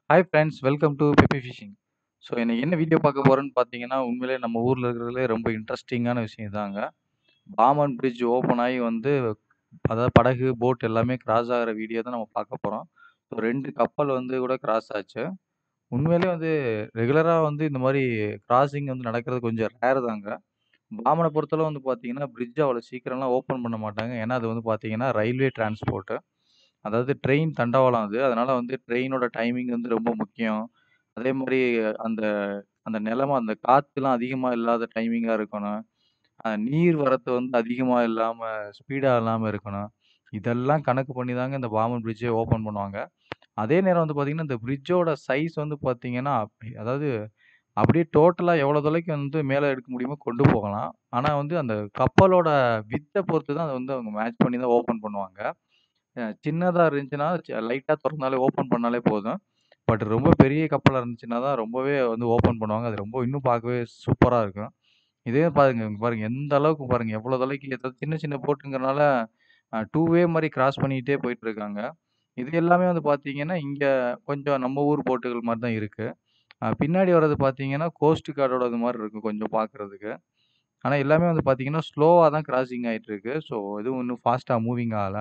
Hi friends welcome to Peppy Fishing so இன்னைக்கு என்ன video பார்க்க போகிறோன்னு பார்த்தீங்கன்னா உண்மையிலே நம்ம ஊரில் இருக்கிறதுலே ரொம்ப இன்ட்ரெஸ்டிங்கான விஷயம் இதாங்க பாமன் பிரிட்ஜ் ஓப்பன் ஆகி வந்து அதாவது படகு போட் எல்லாமே கிராஸ் ஆகிற வீடியோ தான் நம்ம பார்க்க போகிறோம் ஸோ ரெண்டு கப்பல் வந்து கூட கிராஸ் ஆச்சு உண்மையிலே வந்து ரெகுலராக வந்து இந்த மாதிரி கிராசிங் வந்து நடக்கிறது கொஞ்சம் ரேர் தாங்க பாமனை பொறுத்தளவு வந்து பார்த்தீங்கன்னா பிரிட்ஜ் அவ்வளோ சீக்கிரம்லாம் ஓப்பன் பண்ண மாட்டாங்க ஏன்னா அது வந்து பார்த்தீங்கன்னா ரயில்வே டிரான்ஸ்போர்ட்டு அதாவது ட்ரெயின் தண்டவாளம் அது அதனால வந்து ட்ரெயினோட டைமிங் வந்து ரொம்ப முக்கியம் அதே மாதிரி அந்த அந்த நிலமை அந்த காற்றுலாம் அதிகமாக இல்லாத டைமிங்காக இருக்கணும் அஹ் நீர் வரத்து வந்து அதிகமாக இல்லாமல் ஸ்பீடாக இல்லாமல் இருக்கணும் இதெல்லாம் கணக்கு பண்ணி தாங்க இந்த பாமன் பிரிட்ஜை ஓப்பன் பண்ணுவாங்க அதே நேரம் வந்து பார்த்தீங்கன்னா இந்த பிரிட்ஜோட சைஸ் வந்து பார்த்தீங்கன்னா அப்படி- அதாவது அப்படியே டோட்டலாக எவ்வளோ தொலைக்கு வந்து மேலே எடுக்க முடியுமோ கொண்டு போகலாம் ஆனால் வந்து அந்த கப்பலோட வித்தை பொறுத்து தான் அதை வந்து அவங்க மேட்ச் பண்ணி தான் ஓப்பன் பண்ணுவாங்க சின்னதாக இருந்துச்சுன்னா லைட்டாக திறந்தாலே ஓப்பன் பண்ணாலே போதும் பட் ரொம்ப பெரிய கப்பலாக இருந்துச்சுன்னா தான் ரொம்பவே வந்து ஓப்பன் பண்ணுவாங்க அது ரொம்ப இன்னும் பார்க்கவே சூப்பராக இருக்கும் இதே பாருங்க இங்க பாருங்க எந்த அளவுக்கு பாருங்க எவ்வளோ தொலைக்கு ஏதாவது சின்ன சின்ன போட்டுங்கிறனால டூ வே மாதிரி கிராஸ் பண்ணிக்கிட்டே போயிட்டு இருக்காங்க இது எல்லாமே வந்து பார்த்தீங்கன்னா இங்கே கொஞ்சம் நம்ம ஊர் போட்டுகள் மாதிரி தான் இருக்கு அஹ் பின்னாடி வர்றது பார்த்தீங்கன்னா கோஸ்ட் கார்டோட இது மாதிரி இருக்கும் கொஞ்சம் பார்க்கறதுக்கு ஆனால் எல்லாமே வந்து பார்த்தீங்கன்னா ஸ்லோவாக தான் கிராசிங் ஆயிட்டு இருக்கு ஸோ எதுவும் இன்னும் ஃபாஸ்ட்டாக மூவிங் ஆகலை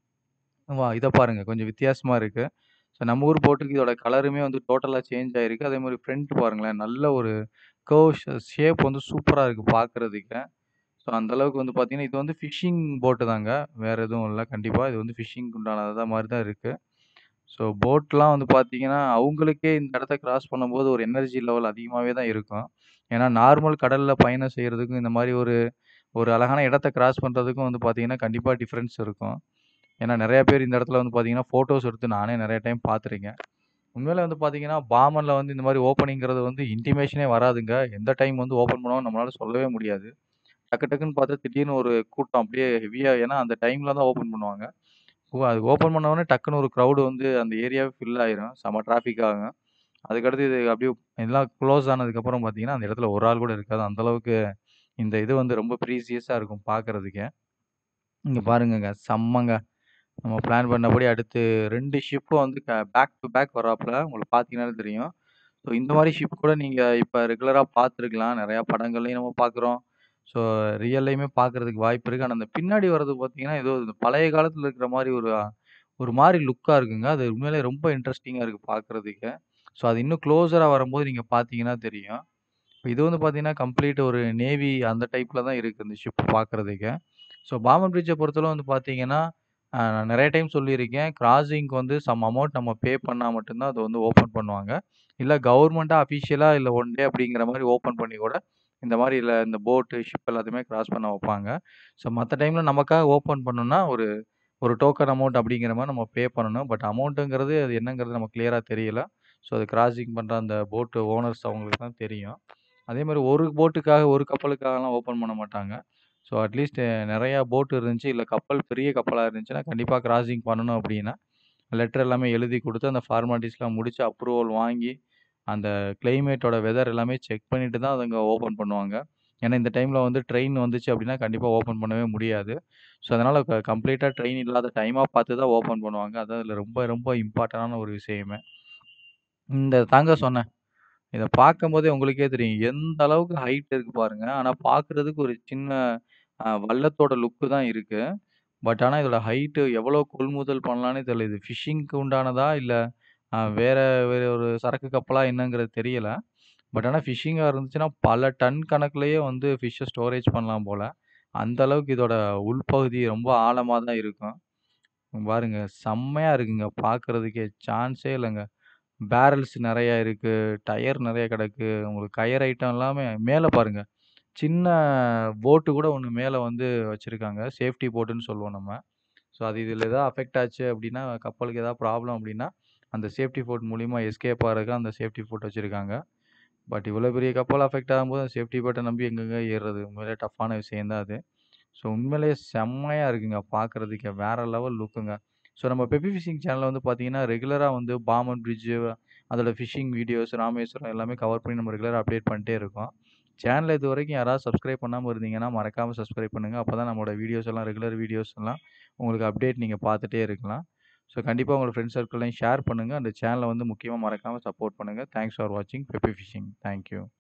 வா இதை பாருங்க கொஞ்சம் வித்தியாசமா இருக்கு ஸோ நம்ம ஊர் போட்டுக்கு இதோட கலருமே வந்து டோட்டலாக சேஞ்ச் ஆயிருக்கு அதே மாதிரி ஃப்ரண்ட் பாருங்களேன் நல்ல ஒரு கர்வ் ஷேப் வந்து சூப்பராக இருக்கு பார்க்கறதுக்கு ஸோ அந்த அளவுக்கு வந்து பார்த்தீங்கன்னா இது வந்து ஃபிஷிங் போட்டு தாங்க வேற எதுவும் இல்லை கண்டிப்பாக இது வந்து ஃபிஷிங் உண்டானது மாதிரி தான் இருக்கு ஸோ போட்லாம் வந்து பார்த்தீங்கன்னா அவங்களுக்கே இந்த இடத்த கிராஸ் பண்ணும்போது ஒரு எனர்ஜி லெவல் அதிகமாகவே தான் இருக்கும் ஏன்னா நார்மல் கடலில் பயணம் செய்கிறதுக்கும் இந்த மாதிரி ஒரு ஒரு அழகான இடத்த கிராஸ் பண்ணுறதுக்கும் வந்து பார்த்தீங்கன்னா கண்டிப்பாக டிஃப்ரென்ஸ் இருக்கும் ஏன்னா நிறைய பேர் இந்த இடத்துல வந்து பார்த்தீங்கன்னா ஃபோட்டோஸ் எடுத்து நானே நிறைய டைம் பார்த்துருக்கேன் உண்மையில வந்து பார்த்தீங்கன்னா பாமனில் வந்து இந்த மாதிரி ஓப்பனிங்கிறது வந்து இன்டிமேஷனே வராதுங்க எந்த டைம் வந்து ஓப்பன் பண்ணுவோம் நம்மளால சொல்லவே முடியாது டக்கு டக்குன்னு பார்த்தா திடீர்னு ஒரு கூட்டம் அப்படியே ஹெவியாக ஏன்னா அந்த டைமில் தான் ஓப்பன் பண்ணுவாங்க ஓ அது ஓப்பன் பண்ண உடனே டக்குன்னு ஒரு க்ரௌடு வந்து அந்த ஏரியாவே ஃபில் ஆயிரும் செம டிராஃபிக் ஆகும் அதுக்கடுத்து இது அப்படியே எல்லாம் க்ளோஸ் ஆனதுக்கப்புறம் பார்த்தீங்கன்னா அந்த இடத்துல ஒரு ஆள் கூட இருக்காது அந்த அளவுக்கு இந்த இது வந்து ரொம்ப ப்ரீசியஸாக இருக்கும் பார்க்கறதுக்கே இங்கே பாருங்கங்க செம்மங்க நம்ம பிளான் பண்ணபடி அடுத்து ரெண்டு ஷிப்பும் வந்து பேக் டு பேக் வராப்புல உங்களுக்கு பார்த்தீங்கன்னாலே தெரியும் ஸோ இந்த மாதிரி ஷிப் கூட நீங்கள் இப்போ ரெகுலராக பார்த்துருக்கலாம் நிறையா படங்கள்லையும் நம்ம பார்க்குறோம் ஸோ ரியல்லையுமே பார்க்கறதுக்கு வாய்ப்பு இருக்குது ஆனால் அந்த பின்னாடி வர்றது பார்த்தீங்கன்னா ஏதோ இந்த பழைய காலத்தில் இருக்கிற மாதிரி ஒரு ஒரு மாதிரி லுக்காக இருக்குங்க அது உண்மையிலே ரொம்ப இன்ட்ரெஸ்டிங்காக இருக்குது பார்க்கறதுக்கு ஸோ அது இன்னும் க்ளோஸராக வரும்போது நீங்கள் பார்த்தீங்கன்னா தெரியும் இப்போ இது வந்து பார்த்தீங்கன்னா கம்ப்ளீட் ஒரு நேவி அந்த டைப்பில் தான் இருக்குது இந்த ஷிப் பார்க்கறதுக்கு ஸோ பாமன் பிரிட்ஜை பொறுத்தளவு வந்து பார்த்தீங்கன்னா ஆஹ் நான் நிறைய டைம் சொல்லியிருக்கேன் கிராசிங்க்கு வந்து சம் அமௌண்ட் நம்ம பே பண்ணால் மட்டும்தான் அதை வந்து ஓப்பன் பண்ணுவாங்க இல்லை கவர்மெண்ட்டாக அஃபிஷியலாக இல்லை ஒன் டே அப்படிங்கிற மாதிரி ஓப்பன் பண்ணி கூட இந்த மாதிரி இல்லை இந்த போட்டு ஷிப் எல்லாத்தையுமே கிராஸ் பண்ண வைப்பாங்க ஸோ மற்ற டைமில் நமக்காக ஓப்பன் பண்ணணும்னா ஒரு ஒரு டோக்கன் அமௌண்ட் அப்படிங்கிற மாதிரி நம்ம பே பண்ணணும் பட் அமௌண்ட்டுங்கிறது அது என்னங்கிறது நமக்கு கிளியராக தெரியல ஸோ அது கிராசிங் பண்ணுற அந்த போட்டு ஓனர்ஸ் அவங்களுக்கு தான் தெரியும் அதே மாதிரி ஒரு போட்டுக்காக ஒரு கப்பலுக்காகலாம் ஓப்பன் பண்ண மாட்டாங்க ஸோ அட்லீஸ்ட் நிறையா போட் இருந்துச்சு இல்லை கப்பல் பெரிய கப்பலாக இருந்துச்சுன்னா கண்டிப்பாக கிராசிங் பண்ணணும் அப்படின்னா லெட்டர் எல்லாமே எழுதி கொடுத்து அந்த ஃபார்மாலிட்டிஸ்லாம் முடிச்சு அப்ரூவல் வாங்கி அந்த கிளைமேட்டோட வெதர் எல்லாமே செக் பண்ணிட்டு தான் அதுங்க ஓப்பன் பண்ணுவாங்க ஏன்னா இந்த டைமில் வந்து ட்ரெயின் வந்துச்சு அப்படின்னா கண்டிப்பாக ஓப்பன் பண்ணவே முடியாது ஸோ அதனால் கம்ப்ளீட்டாக ட்ரெயின் இல்லாத டைமாக பார்த்து தான் ஓப்பன் பண்ணுவாங்க அதான் இதில் ரொம்ப ரொம்ப இம்பார்ட்டண்டான ஒரு விஷயமே இந்த தாங்க சொன்னேன் இதை பார்க்கும்போதே உங்களுக்கே தெரியும் எந்த அளவுக்கு ஹைட் இருக்கு பாருங்க ஆனால் பார்க்குறதுக்கு ஒரு சின்ன அஹ், வள்ளத்தோட லுக்கு தான் இருக்கு பட் ஆனால் இதோட ஹைட்டு எவ்வளோ கொள்முதல் பண்ணலான்னு தெரியல இது ஃபிஷிங்க்கு உண்டானதா இல்லை வேற வேற ஒரு சரக்கு கப்பலா என்னங்கிறது தெரியல பட் ஆனால் ஃபிஷிங்காக இருந்துச்சுன்னா பல டன் கணக்குலயே வந்து ஃபிஷ்ஷை ஸ்டோரேஜ் பண்ணலாம் போல அந்த அளவுக்கு இதோட உள்பகுதி ரொம்ப ஆழமாக தான் இருக்கும் பாருங்க செம்மையா இருக்குங்க பார்க்கறதுக்கே சான்ஸே இல்லைங்க பேரல்ஸ் நிறைய இருக்கு டயர் நிறைய கிடக்கு உங்களுக்கு கயர் ஐட்டம் எல்லாமே மேலே பாருங்க சின்ன போட்டு கூட ஒன்று மேலே வந்து வச்சிருக்காங்க சேஃப்டி போட்டுன்னு சொல்லுவோம் நம்ம ஸோ அது இதில் ஏதாவது அஃபெக்ட் ஆச்சு அப்படின்னா கப்பலுக்கு ஏதாவது ப்ராப்ளம் அப்படின்னா அந்த சேஃப்டி ஃபோட் மூலிமா எஸ்கேப் ஆகிறதுக்கு அந்த சேஃப்டி ஃபோட் வச்சுருக்காங்க பட் இவ்வளோ பெரிய கப்பல் அஃபெக்ட் ஆகும்போது சேஃப்டி போட்டை நம்பி எங்கெங்க ஏறுறது உண்மையிலே டஃப்பான விஷயம் தான் அது ஸோ உண்மையிலேயே செம்மையாக இருக்குங்க பார்க்குறதுக்கு வேற லெவல் லுக்குங்க ஸோ நம்ம பெப்பி ஃபிஷிங் சேனலில் வந்து பார்த்தீங்கன்னா ரெகுலராக வந்து பாமன் பிரிட்ஜு அதோட ஃபிஷிங் வீடியோஸ் ராமேஸ்வரம் எல்லாமே கவர் பண்ணி நம்ம ரெகுலராக அப்டேட் பண்ணிட்டே இருக்கோம் சேனலை இது வரைக்கும் யாராவது சப்ஸ்கிரைப் பண்ணாமல் இருந்தீங்கன்னா மறக்காமல் சப்ஸ்கிரைப் பண்ணுங்கள் அப்போ தான் நம்மளோட வீடியோஸ் எல்லாம் ரெகுலர் வீடியோஸ் எல்லாம் உங்களுக்கு அப்டேட் நீங்கள் பார்த்துட்டே இருக்கலாம் ஸோ கண்டிப்பா உங்களோட ஃப்ரெண்ட்ஸ் சர்க்கிள்லயும் ஷேர் பண்ணுங்க. அந்த சேனல வந்து முக்கியமா மறக்காம சப்போர்ட் பண்ணுங்க. தேங்க்ஸ் ஃபார் வாட்சிங் பெப்பி ஃபிஷிங். Thank you.